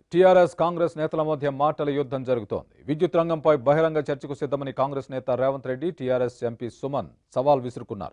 TRS Congress నేతల మధ్య మాటల యుద్ధం జరుగుతోంది విద్యుత్ రంగంపై బహిరంగ చర్చకు సిద్ధమని కాంగ్రెస్ నేత రేవంత్ రెడ్డి టీఆర్ఎస్ ఎంపీ సుమన్ సవాల్ విసురుకున్నారు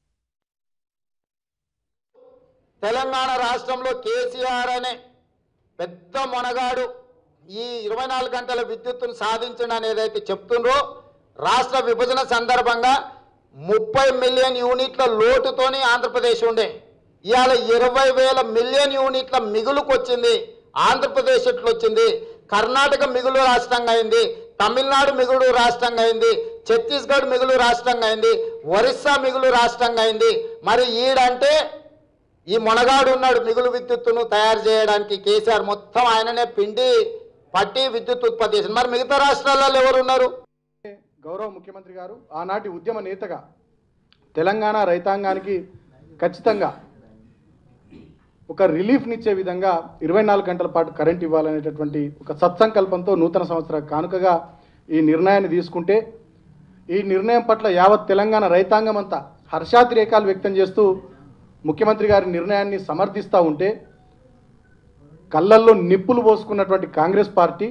తెలంగాణ రాష్ట్రంలో కేసీఆర్ అనే పెద్ద మొనగాడు ఈ ఇరవై నాలుగు గంటల విద్యుత్తును సాధించండి అని ఏదైతే చెప్తుండ్రో రాష్ట్ర విభజన సందర్భంగా ముప్పై మిలియన్ యూనిట్ల లోటుతోని ఆంధ్రప్రదేశ్ ఉండే ఇవాళ ఇరవై వేల మిలియన్ యూనిట్ల మిగులుకు వచ్చింది ఆంధ్రప్రదేశ్ ఎట్లా వచ్చింది కర్ణాటక మిగులు రాష్ట్రంగా అయింది తమిళనాడు మిగులు రాష్ట్రంగా అయింది ఛత్తీస్గఢ్ మిగులు రాష్ట్రంగా అయింది ఒరిస్సా మిగులు రాష్ట్రంగా అయింది మరి ఈడంటే ఈ మొనగాడు ఉన్నాడు మిగులు విద్యుత్తును తయారు చేయడానికి కేసీఆర్ మొత్తం ఆయననే పిండి పట్టి విద్యుత్ ఉత్పత్తి చేసింది మరి మిగతా రాష్ట్రాలలో ఎవరు ఉన్నారు గౌరవ ముఖ్యమంత్రి గారు ఆనాటి ఉద్యమ నేతగా తెలంగాణ రైతాంగానికి ఖచ్చితంగా ఒక రిలీఫ్నిచ్చే విధంగా ఇరవై నాలుగు గంటల పాటు కరెంట్ ఇవ్వాలనేటటువంటి ఒక సత్సంకల్పంతో నూతన సంవత్సర కానుకగా ఈ నిర్ణయాన్ని తీసుకుంటే ఈ నిర్ణయం పట్ల యావత్ తెలంగాణ రైతాంగం అంతా హర్షాతిరేకాలు వ్యక్తం చేస్తూ ముఖ్యమంత్రి గారి నిర్ణయాన్ని సమర్థిస్తూ ఉంటే కళ్ళల్లో నిప్పులు పోసుకున్నటువంటి కాంగ్రెస్ పార్టీ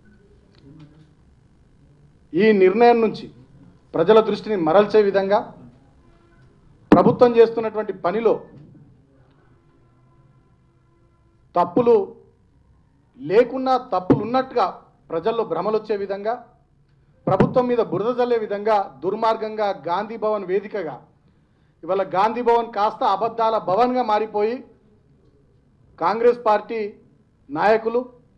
ఈ నిర్ణయం నుంచి ప్రజల దృష్టిని మరల్చే విధంగా ప్రభుత్వం చేస్తున్నటువంటి పనిలో తప్పులు లేకున్నా తప్పులు ఉన్నట్టుగా ప్రజల్లో భ్రమలు వచ్చే విధంగా ప్రభుత్వం మీద బురద జల్లే విధంగా దుర్మార్గంగా గాంధీ భవన్ వేదికగా ఇవాళ గాంధీ భవన్ కాస్త అబద్ధాల భవన్గా మారిపోయి కాంగ్రెస్ పార్టీ నాయకులు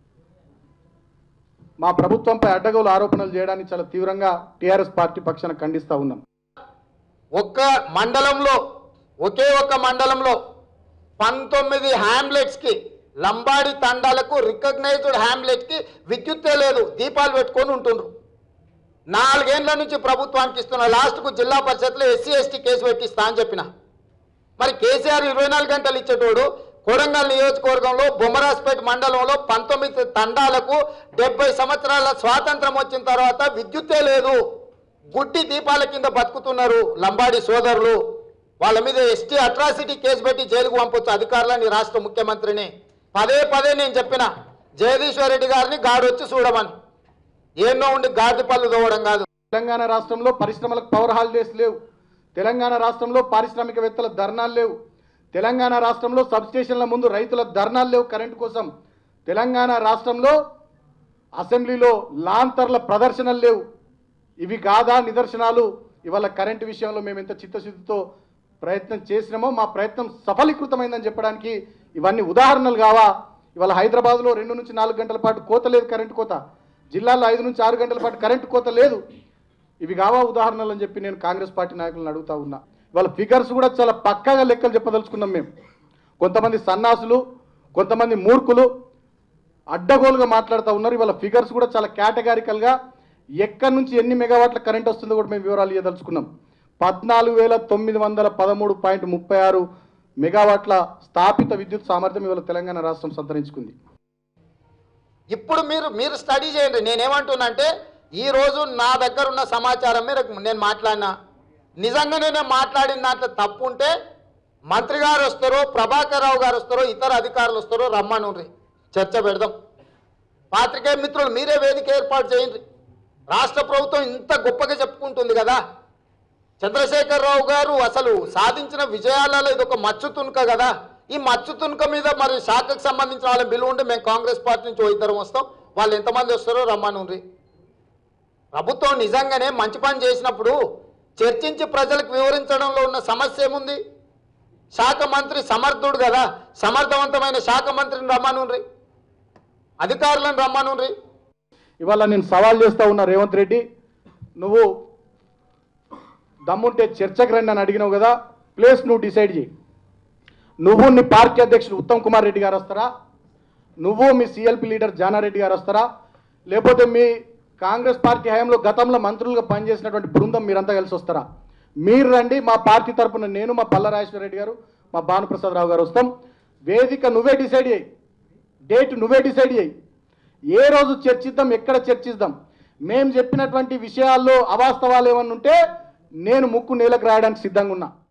మా ప్రభుత్వంపై అడ్డగోలు ఆరోపణలు చేయడాన్ని చాలా తీవ్రంగా టీఆర్ఎస్ పార్టీ పక్షాన ఖండిస్తూ ఉన్నాం ఒక్క మండలంలో ఒకే ఒక్క మండలంలో పంతొమ్మిది హ్యామ్లెట్స్కి లంబాడి తండాలకు రికగ్నైజ్డ్ హ్యామ్లెట్కి విద్యుత్తే లేదు దీపాలు పెట్టుకొని ఉంటుండ్రు నాలుగేళ్ల నుంచి ప్రభుత్వానికి ఇస్తున్న లాస్ట్కు జిల్లా పరిషత్లో ఎస్సీ ఎస్టీ కేసు పెట్టిస్తా అని చెప్పిన మరి కేసీఆర్ ఇరవై నాలుగు గంటలు ఇచ్చేటోడు కొడంగల్ నియోజకవర్గంలో బొమ్మరాజ్పేట మండలంలో పంతొమ్మిది తండాలకు డెబ్బై సంవత్సరాల స్వాతంత్రం వచ్చిన తర్వాత విద్యుత్తే లేదు గుడ్డి దీపాల కింద బతుకుతున్నారు లంబాడి సోదరులు వాళ్ళ మీద ఎస్టీ అట్రాసిటీ కేసు పెట్టి జైలుకు పంపొచ్చు అధికారులని రాష్ట్ర ముఖ్యమంత్రిని పదే పదే నేను చెప్పిన జగదీశ్వర్ రెడ్డి గారిని గాడు వచ్చి చూడమని ఎన్నో ఉండి గాడిద పళ్ళు తోవడం కాదు తెలంగాణ రాష్ట్రంలో పరిశ్రమలకు పవర్ హాలిడేస్ లేవు తెలంగాణ రాష్ట్రంలో పారిశ్రామికవేత్తల ధర్నాలు లేవు తెలంగాణ రాష్ట్రంలో సబ్స్టేషన్ల ముందు రైతుల ధర్నాలు లేవు కరెంటు కోసం తెలంగాణ రాష్ట్రంలో అసెంబ్లీలో లాంతర్ల ప్రదర్శనలు లేవు ఇవి కాదా నిదర్శనాలు ఇవాళ కరెంటు విషయంలో మేము ఎంత చిత్తశుద్ధితో ప్రయత్నం చేసినామో మా ప్రయత్నం సఫలీకృతమైందని చెప్పడానికి ఇవన్నీ ఉదాహరణలు కావా ఇవాళ హైదరాబాద్లో రెండు నుంచి నాలుగు గంటల పాటు కోత లేదు కరెంటు కోత జిల్లాలో ఐదు నుంచి ఆరు గంటల పాటు కరెంటు కోత లేదు ఇవి కావా ఉదాహరణలు అని చెప్పి నేను కాంగ్రెస్ పార్టీ నాయకులను అడుగుతా ఉన్నా వాళ్ళ ఫిగర్స్ కూడా చాలా పక్కాగా లెక్కలు చెప్పదలుచుకున్నాం మేము కొంతమంది సన్నాసులు కొంతమంది మూర్ఖులు అడ్డగోలుగా మాట్లాడుతూ ఉన్నారు ఇవాళ ఫిగర్స్ కూడా చాలా కేటగారికల్గా ఎక్కడి నుంచి ఎన్ని మెగావాట్ల కరెంట్ వస్తుందో కూడా మేము వివరాలు ఇవ్వదలుచుకున్నాం పద్నాలుగు వేల తొమ్మిది వందల పదమూడు పాయింట్ ముప్పై ఆరు మెగావాట్ల స్థాపిత విద్యుత్ సామర్థ్యం ఇవాళ తెలంగాణ రాష్ట్రం సంతరించుకుంది ఇప్పుడు మీరు మీరు స్టడీ చేయండి నేనేమంటున్నానంటే ఈ రోజు నా దగ్గర ఉన్న సమాచారం మేరకు నేను మాట్లాడినా నిజంగానే నేను మాట్లాడిన దాంట్లో తప్పు ఉంటే మంత్రి గారు వస్తారో ప్రభాకర్ రావు గారు వస్తారో ఇతర అధికారులు వస్తారో రమ్మనుండ్రి చర్చ పెడదాం పాత్రికేయ మిత్రులు మీరే వేదిక ఏర్పాటు చేయండి రాష్ట్ర ప్రభుత్వం ఇంత గొప్పగా చెప్పుకుంటుంది కదా చంద్రశేఖరరావు గారు అసలు సాధించిన విజయాలలో ఇది ఒక మచ్చు తునుక కదా ఈ మచ్చు తునుక మీద మరి శాఖకు సంబంధించిన వాళ్ళ బిల్లు ఉంటే మేము కాంగ్రెస్ పార్టీ నుంచి ఓ ఇద్దరం వస్తాం వాళ్ళు ఎంతమంది వస్తారో రమ్మనుండ్రి ప్రభుత్వం నిజంగానే మంచి పని చేసినప్పుడు చర్చించి ప్రజలకు వివరించడంలో ఉన్న సమస్య ఏముంది శాఖ మంత్రి సమర్థుడు కదా సమర్థవంతమైన శాఖ మంత్రిని రమ్మనుండ్రి అధికారులను రమ్మనుండ్రి ఇవాళ నేను సవాల్ చేస్తా ఉన్నా రేవంత్ రెడ్డి నువ్వు దమ్ముంటే చర్చకు రండి అని అడిగినావు కదా ప్లేస్ నువ్వు డిసైడ్ చేయి నువ్వు నీ పార్టీ అధ్యక్షుడు ఉత్తమ్ కుమార్ రెడ్డి గారు వస్తారా నువ్వు మీ సిఎల్పి లీడర్ జానారెడ్డి గారు వస్తారా లేకపోతే మీ కాంగ్రెస్ పార్టీ హయాంలో గతంలో మంత్రులుగా పనిచేసినటువంటి బృందం మీరంతా కలిసి వస్తారా మీరు రండి మా పార్టీ తరపున నేను మా పల్ల రాజేశ్వర రెడ్డి గారు మా భానుప్రసాద్ రావు గారు వస్తాం వేదిక నువ్వే డిసైడ్ చేయి డేట్ నువ్వే డిసైడ్ చేయి ఏ రోజు చర్చిద్దాం ఎక్కడ చర్చిద్దాం మేము చెప్పినటువంటి విషయాల్లో అవాస్తవాలు ఏమన్నా ఉంటే నేను ముక్కు నేలకు రాయడానికి సిద్ధంగా ఉన్నా